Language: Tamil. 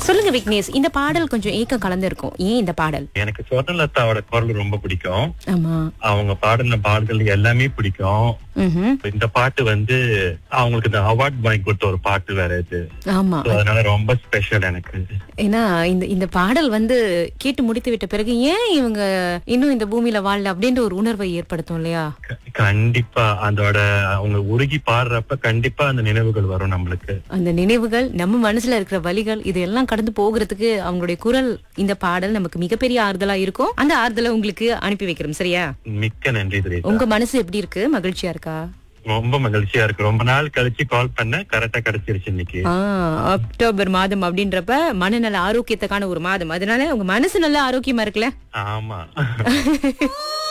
சொல்லுங்க விக்னேஷ் இந்த பாடல் கொஞ்சம் ஏக்கம் கலந்து இருக்கும் ஏன் இந்த பாடல் எனக்கு சுவர்ணலதாவோட குரல் ரொம்ப பிடிக்கும் ஆமா அவங்க பாடின பாடல்கள் எல்லாமே பிடிக்கும் ம்ஹும். இந்த பாட்டு வந்து அவங்களுக்கு இந்த அவார்ட் வாங்கி கொடுத்த ஒரு பாட்டு வேற இது ஆமா So, அதனால ரொம்ப ஸ்பெஷல் எனக்கு ஏன்னா இந்த இந்த பாடல் வந்து கேட்டு முடித்து விட்ட பிறகு ஏன் இவங்க இன்னும் இந்த பூமியில வாழல அப்படின்ற ஒரு உணர்வை ஏற்படுத்தும் இல்லையா க- கண்டிப்பா அதோட அவங்க உருகி பாடுறப்ப கண்டிப்பா அந்த நினைவுகள் வரும் நம்மளுக்கு அந்த நினைவுகள் நம்ம மனசுல இருக்கிற வலிகள் இதெல்லாம் கடந்து போகிறதுக்கு அவங்களுடைய குரல் இந்த பாடல் நமக்கு மிகப்பெரிய ஆறுதலா இருக்கும் அந்த ஆறுதலை உங்களுக்கு அனுப்பி வைக்கிறோம் சரியா மிக்க நன்றி திரேசா உங்க மனசு எப்படி இருக்கு மகிழ்ச்சியா இருக்கா ரொம்ப மகிழ்ச்சியா இருக்கு ரொம்ப நாள் கழிச்சு கால் பண்ண கரெக்டா கிடைச்சிருச்சு இன்னைக்கு ஆ, அக்டோபர் மாதம் அப்படின்றப்ப மனநல ஆரோக்கியத்துக்கான ஒரு மாதம் அதனால உங்க மனசு நல்ல ஆரோக்கியமா இருக்குல்ல ஆமா